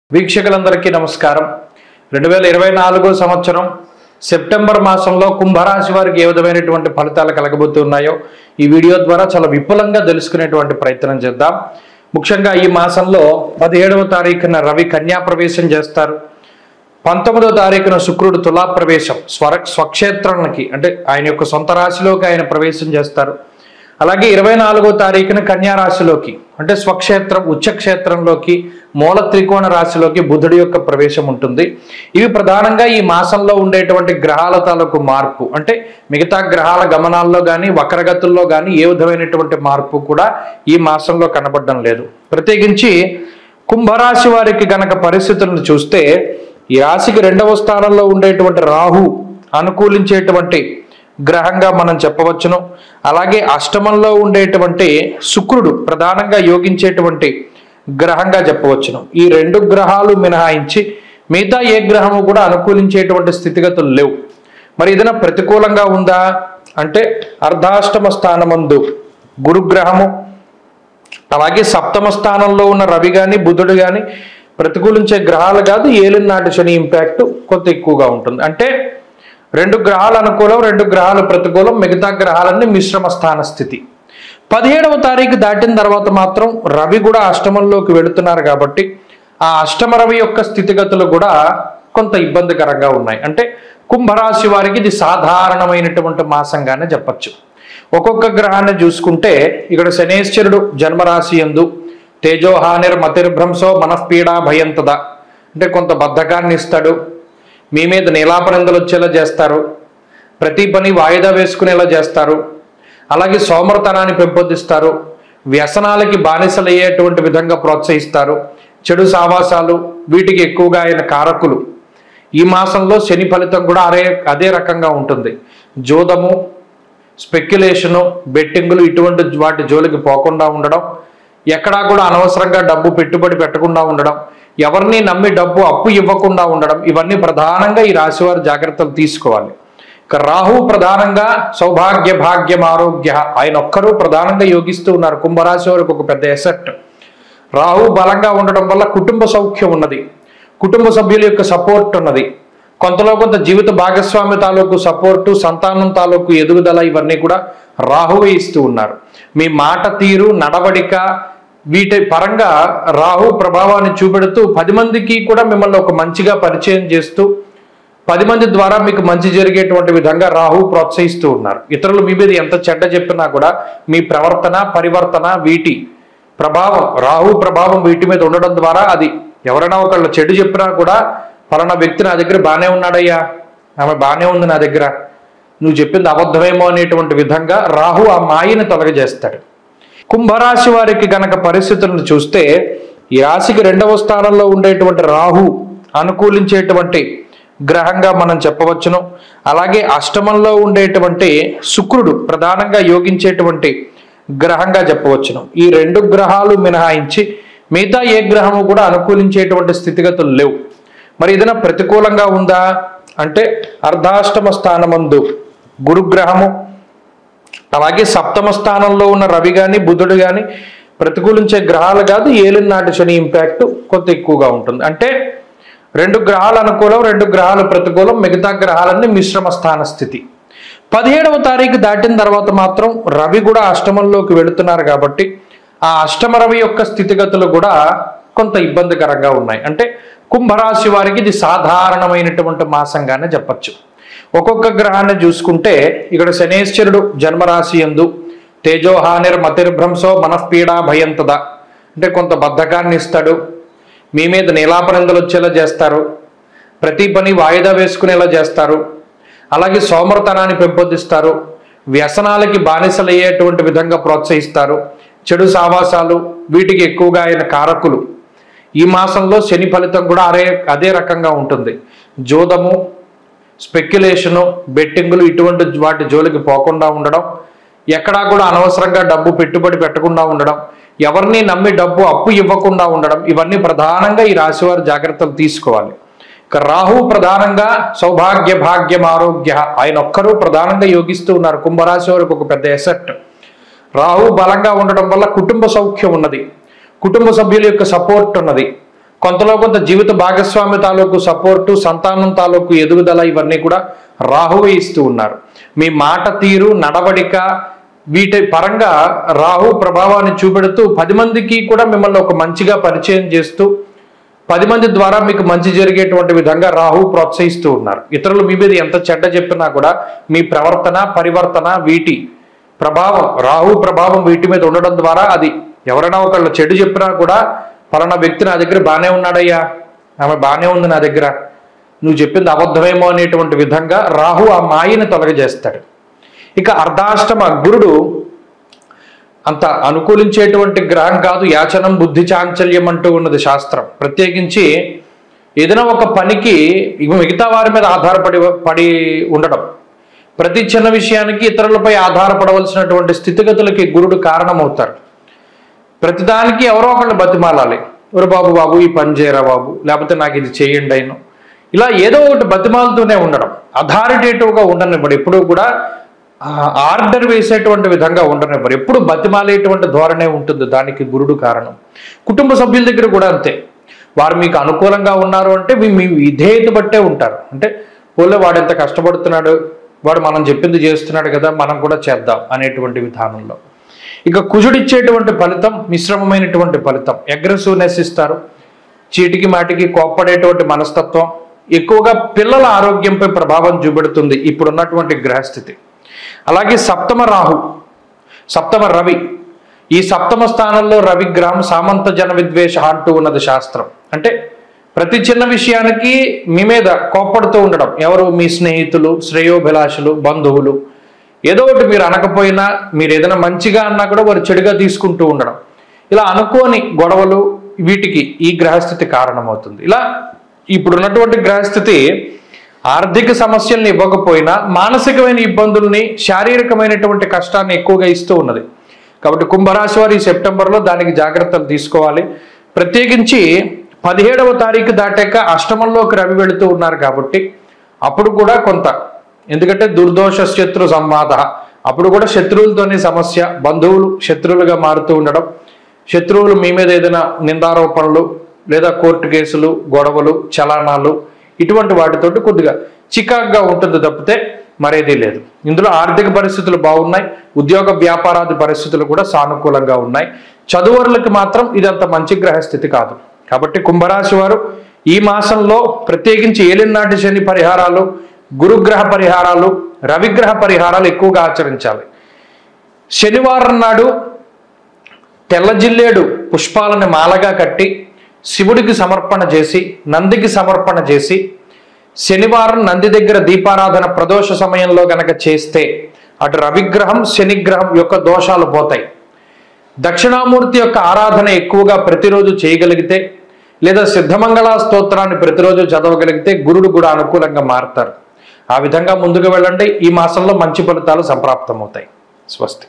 వీక్షకులందరికీ నమస్కారం రెండు వేల ఇరవై నాలుగో సంవత్సరం సెప్టెంబర్ మాసంలో కుంభరాశి వారికి ఏ విధమైనటువంటి ఫలితాలు కలగబోతున్నాయో ఈ వీడియో ద్వారా చాలా విపులంగా తెలుసుకునేటువంటి ప్రయత్నం చేద్దాం ముఖ్యంగా ఈ మాసంలో పదిహేడవ తారీఖున రవి కన్యా ప్రవేశం చేస్తారు పంతొమ్మిదో తారీఖున శుక్రుడు తులా ప్రవేశం స్వర స్వక్షేత్రానికి అంటే ఆయన యొక్క సొంత రాశిలోకి ఆయన ప్రవేశం చేస్తారు అలాగే ఇరవై నాలుగో తారీఖున కన్యా రాశిలోకి అంటే స్వక్షేత్రం ఉచ్చక్షేత్రంలోకి మూల త్రికోణ రాశిలోకి బుధుడి యొక్క ప్రవేశం ఉంటుంది ఇవి ప్రధానంగా ఈ మాసంలో ఉండేటువంటి గ్రహాల తాలూకు మార్పు అంటే మిగతా గ్రహాల గమనాల్లో కానీ వక్రగతుల్లో కానీ ఏ విధమైనటువంటి మార్పు కూడా ఈ మాసంలో కనబడడం లేదు ప్రత్యేకించి కుంభరాశి వారికి గనక పరిస్థితులను చూస్తే ఈ రాశికి రెండవ స్థానంలో ఉండేటువంటి రాహు అనుకూలించేటువంటి గ్రహంగా మనం చెప్పవచ్చును అలాగే అష్టమంలో ఉండేటువంటి శుక్రుడు ప్రధానంగా యోగించేటువంటి గ్రహంగా చెప్పవచ్చును ఈ రెండు గ్రహాలు మినహాయించి మిగతా ఏ గ్రహము కూడా అనుకూలించేటువంటి స్థితిగతులు లేవు మరి ఏదైనా ప్రతికూలంగా ఉందా అంటే అర్ధాష్టమ స్థానమందు గురుగ్రహము అలాగే సప్తమ స్థానంలో ఉన్న రవి కానీ బుధుడు కానీ ప్రతికూలించే గ్రహాలు కాదు ఏలినాటి శని ఇంపాక్ట్ కొంత ఎక్కువగా ఉంటుంది అంటే రెండు గ్రహాలు అనుకూలం రెండు గ్రహాలు ప్రతికూలం మిగతా గ్రహాలన్నీ మిశ్రమ స్థాన స్థితి పదిహేడవ తారీఖు దాటిన తర్వాత మాత్రం రవి కూడా అష్టమంలోకి వెళుతున్నారు కాబట్టి ఆ అష్టమ రవి యొక్క స్థితిగతులు కూడా కొంత ఇబ్బందికరంగా ఉన్నాయి అంటే కుంభరాశి వారికి ఇది సాధారణమైనటువంటి మాసంగానే చెప్పచ్చు ఒక్కొక్క గ్రహాన్ని చూసుకుంటే ఇక్కడ శనేశ్వరుడు జన్మరాశి ఎందు తేజోహానిర్ మతిర్భ్రంశో మనఃపీడ భయంతద అంటే కొంత బద్ధకాన్ని ఇస్తాడు మీ మీద నీలాపనిందలు వచ్చేలా చేస్తారు ప్రతి పని వాయిదా వేసుకునేలా చేస్తారు అలాగే సోమరతనాన్ని పెంపొందిస్తారు వ్యసనాలకి బానిసలయ్యేటువంటి విధంగా ప్రోత్సహిస్తారు చెడు సావాసాలు వీటికి ఎక్కువగా ఆయన కారకులు ఈ మాసంలో శని ఫలితం కూడా అదే అదే రకంగా ఉంటుంది జోదము స్పెక్యులేషను బెట్టింగులు ఇటువంటి వాటి జోలికి పోకుండా ఉండడం ఎక్కడా కూడా అనవసరంగా డబ్బు పెట్టుబడి పెట్టకుండా ఉండడం ఎవరిని నమ్మి డబ్బు అప్పు ఇవ్వకుండా ఉండడం ఇవన్నీ ప్రధానంగా ఈ రాశివారు జాగ్రత్తలు తీసుకోవాలి ఇక రాహు ప్రధానంగా సౌభాగ్య భాగ్యం ఆరోగ్య ఆయన ఒక్కరూ ప్రధానంగా యోగిస్తూ ఉన్నారు కుంభరాశి వారికి ఒక పెద్ద ఎసెట్ రాహు బలంగా ఉండడం వల్ల కుటుంబ సౌఖ్యం ఉన్నది కుటుంబ సభ్యుల యొక్క సపోర్ట్ ఉన్నది కొంతలో కొంత జీవిత భాగస్వామి తాలూకు సపోర్టు సంతానం తాలూకు ఎదుగుదల ఇవన్నీ కూడా రాహువే ఇస్తూ ఉన్నారు మీ మాట తీరు నడవడిక వీటి పరంగా రాహు ప్రభావాన్ని చూపెడుతూ పది మందికి కూడా మిమ్మల్ని ఒక మంచిగా పరిచయం చేస్తూ పది మంది ద్వారా మీకు మంచి జరిగేటువంటి విధంగా రాహు ప్రోత్సహిస్తూ ఉన్నారు ఇతరులు మీ మీద ఎంత చెడ్డ చెప్పినా కూడా మీ ప్రవర్తన పరివర్తన వీటి ప్రభావం రాహు ప్రభావం వీటి మీద ఉండడం ద్వారా అది ఎవరైనా ఒకళ్ళు చెడు చెప్పినా కూడా పలానా వ్యక్తి నా దగ్గర బాగానే ఉన్నాడయ్యా ఆమె బాగానే ఉంది నా దగ్గర నువ్వు చెప్పింది అబద్ధమేమో అనేటువంటి విధంగా రాహు ఆ మాయని తొలగజేస్తాడు కుంభరాశి వారికి గనక పరిస్థితులను చూస్తే ఈ రాశికి రెండవ స్థానంలో ఉండేటువంటి రాహు అనుకూలించేటువంటి గ్రహంగా మనం చెప్పవచ్చును అలాగే అష్టమంలో ఉండేటువంటి శుక్రుడు ప్రధానంగా యోగించేటువంటి గ్రహంగా చెప్పవచ్చును ఈ రెండు గ్రహాలు మినహాయించి మిగతా ఏ గ్రహము కూడా అనుకూలించేటువంటి స్థితిగతులు లేవు మరి ఏదైనా ప్రతికూలంగా ఉందా అంటే అర్ధాష్టమ స్థానమందు గురుగ్రహము అలాగే సప్తమ స్థానంలో ఉన్న రవి కానీ బుధుడు కానీ ప్రతికూలించే గ్రహాలు కాదు ఏలినాటి శని ఇంపాక్ట్ కొంత ఎక్కువగా ఉంటుంది అంటే రెండు గ్రహాలు అనుకూలం రెండు గ్రహాలు ప్రతికూలం మిగతా గ్రహాలన్నీ మిశ్రమ స్థాన స్థితి పదిహేడవ తారీఖు దాటిన తర్వాత మాత్రం రవి కూడా అష్టమంలోకి వెళుతున్నారు కాబట్టి ఆ అష్టమ రవి యొక్క స్థితిగతులు కూడా కొంత ఇబ్బందికరంగా ఉన్నాయి అంటే కుంభరాశి వారికి ఇది సాధారణమైనటువంటి మాసంగానే చెప్పచ్చు ఒక్కొక్క గ్రహాన్ని చూసుకుంటే ఇక్కడ శనేశ్వరుడు జన్మరాశి ఎందు తేజోహానిర్ మతిర్భ్రంశో మనఃపీడ భయంతద అంటే కొంత బద్ధకాన్ని ఇస్తాడు మీ మీద నీలాపనిందలు వచ్చేలా చేస్తారు ప్రతి పని వాయిదా వేసుకునేలా చేస్తారు అలాగే సోమరతనాన్ని పెంపొందిస్తారు వ్యసనాలకి బానిసలయ్యేటువంటి విధంగా ప్రోత్సహిస్తారు చెడు సావాసాలు వీటికి ఎక్కువగా ఆయన కారకులు ఈ మాసంలో శని ఫలితం కూడా అదే అదే రకంగా ఉంటుంది జోదము స్పెక్యులేషను బెట్టింగులు ఇటువంటి వాటి జోలికి పోకుండా ఉండడం ఎక్కడా కూడా అనవసరంగా డబ్బు పెట్టుబడి పెట్టకుండా ఉండడం ఎవరిని నమ్మి డబ్బు అప్పు ఇవ్వకుండా ఉండడం ఇవన్నీ ప్రధానంగా ఈ రాశివారు జాగ్రత్తలు తీసుకోవాలి ఇక రాహు ప్రధానంగా సౌభాగ్య భాగ్యం ఆరోగ్య ఆయన ఒక్కరూ ప్రధానంగా యోగిస్తూ ఉన్నారు కుంభరాశి వారికి ఒక పెద్ద ఎసెట్ రాహు బలంగా ఉండడం వల్ల కుటుంబ సౌఖ్యం ఉన్నది కుటుంబ సభ్యుల యొక్క సపోర్ట్ ఉన్నది కొంతలో కొంత జీవిత భాగస్వామి తాలూకు సపోర్టు సంతానం తాలూకు ఎదుగుదల ఇవన్నీ కూడా రాహువే ఇస్తూ ఉన్నారు మీ మాట తీరు నడవడిక వీటి పరంగా రాహు ప్రభావాన్ని చూపెడుతూ పది మందికి కూడా మిమ్మల్ని ఒక మంచిగా పరిచయం చేస్తూ పది మంది ద్వారా మీకు మంచి జరిగేటువంటి విధంగా రాహు ప్రోత్సహిస్తూ ఉన్నారు ఇతరులు మీ మీద ఎంత చెడ్డ చెప్పినా కూడా మీ ప్రవర్తన పరివర్తన వీటి ప్రభావం రాహు ప్రభావం వీటి మీద ఉండడం ద్వారా అది ఎవరైనా ఒకళ్ళు చెడు చెప్పినా కూడా ఫలానా వ్యక్తి నా దగ్గర బాగానే ఉన్నాడయ్యా ఆమె బాగానే ఉంది నా దగ్గర నువ్వు చెప్పింది అబద్ధమేమో అనేటువంటి విధంగా రాహు ఆ మాయని తొలగజేస్తాడు ఇక అర్ధాష్టమ గురుడు అంత అనుకూలించేటువంటి గ్రహం కాదు యాచనం బుద్ధి చాంచల్యం అంటూ ఉన్నది శాస్త్రం ప్రత్యేకించి ఏదైనా ఒక పనికి ఇక మిగతా వారి మీద ఆధారపడి పడి ఉండడం ప్రతి చిన్న విషయానికి ఇతరులపై ఆధారపడవలసినటువంటి స్థితిగతులకి గురుడు కారణమవుతారు ప్రతిదానికి ఎవరో ఒకళ్ళు బతిమాలాలి ఎవరు బాబు బాబు ఈ పని చేయరా బాబు లేకపోతే నాకు ఇది చేయండి అయిను ఇలా ఏదో ఒకటి బతిమాలుతూనే ఉండడం అథారిటేటివ్గా ఉండనివ్వడు ఎప్పుడూ కూడా ఆ, ఆర్డర్ వేసేటువంటి విధంగా ఉండనివ్వరు ఎప్పుడు బతిమాలేటువంటి ధోరణే ఉంటుంది దానికి గురుడు కారణం కుటుంబ సభ్యుల దగ్గర కూడా అంతే వారు మీకు అనుకూలంగా ఉన్నారు అంటే మీ మీ విధేయత బట్టే ఉంటారు అంటే పోలే వాడు ఎంత కష్టపడుతున్నాడు వాడు మనం చెప్పింది చేస్తున్నాడు కదా మనం కూడా చేద్దాం అనేటువంటి విధానంలో ఇక కుజుడిచ్చేటువంటి ఫలితం మిశ్రమమైనటువంటి ఫలితం అగ్రెసివ్నెస్ ఇస్తారు చీటికి మాటికి కోప్పడేటువంటి మనస్తత్వం ఎక్కువగా పిల్లల ఆరోగ్యంపై ప్రభావం చూపెడుతుంది ఇప్పుడున్నటువంటి గ్రహస్థితి అలాగే సప్తమ రాహు సప్తమ రవి ఈ సప్తమ స్థానంలో రవి గ్రహం సామంత జన విద్వేష అంటూ ఉన్నది శాస్త్రం అంటే ప్రతి చిన్న విషయానికి మీ మీద కోప్పడుతూ ఉండడం ఎవరు మీ స్నేహితులు శ్రేయోభిలాషులు బంధువులు ఏదో ఒకటి మీరు అనకపోయినా మీరు ఏదైనా మంచిగా అన్నా కూడా వారు చెడుగా తీసుకుంటూ ఉండడం ఇలా అనుకోని గొడవలు వీటికి ఈ గ్రహస్థితి కారణమవుతుంది ఇలా ఇప్పుడున్నటువంటి గ్రహస్థితి ఆర్థిక సమస్యల్ని ఇవ్వకపోయినా మానసికమైన ఇబ్బందుల్ని శారీరకమైనటువంటి కష్టాన్ని ఎక్కువగా ఇస్తూ ఉన్నది కాబట్టి కుంభరాశి వారు ఈ సెప్టెంబర్లో దానికి జాగ్రత్తలు తీసుకోవాలి ప్రత్యేకించి పదిహేడవ తారీఖు దాటాక అష్టమంలోకి రవి వెళుతూ ఉన్నారు కాబట్టి అప్పుడు కూడా కొంత ఎందుకంటే దుర్దోష శత్రు సంవాద అప్పుడు కూడా శత్రువులతోనే సమస్య బంధువులు శత్రువులుగా మారుతూ ఉండడం శత్రువులు మీ మీద ఏదైనా నిందారోపణలు లేదా కోర్టు కేసులు గొడవలు చలానాలు ఇటువంటి వాటితోటి కొద్దిగా చికాగ్గా ఉంటుంది తప్పితే మరేదీ లేదు ఇందులో ఆర్థిక పరిస్థితులు బాగున్నాయి ఉద్యోగ వ్యాపారాది పరిస్థితులు కూడా సానుకూలంగా ఉన్నాయి చదువురులకు మాత్రం ఇదంత మంచి గ్రహస్థితి కాదు కాబట్టి కుంభరాశి వారు ఈ మాసంలో ప్రత్యేకించి ఏలినాటి శని పరిహారాలు గురుగ్రహ పరిహారాలు రవిగ్రహ పరిహారాలు ఎక్కువగా ఆచరించాలి శనివారం నాడు తెల్ల జిల్లేడు పుష్పాలను మాలగా కట్టి శివుడికి సమర్పణ చేసి నందికి సమర్పణ చేసి శనివారం నంది దగ్గర దీపారాధన ప్రదోష సమయంలో గనక చేస్తే అటు రవిగ్రహం శనిగ్రహం యొక్క దోషాలు పోతాయి దక్షిణామూర్తి యొక్క ఆరాధన ఎక్కువగా ప్రతిరోజు చేయగలిగితే లేదా సిద్ధమంగళ స్తోత్రాన్ని ప్రతిరోజు చదవగలిగితే గురుడు కూడా అనుకూలంగా మారుతారు ఆ విధంగా ముందుకు వెళ్ళండి ఈ మాసంలో మంచి ఫలితాలు సంప్రాప్తమవుతాయి స్వస్తి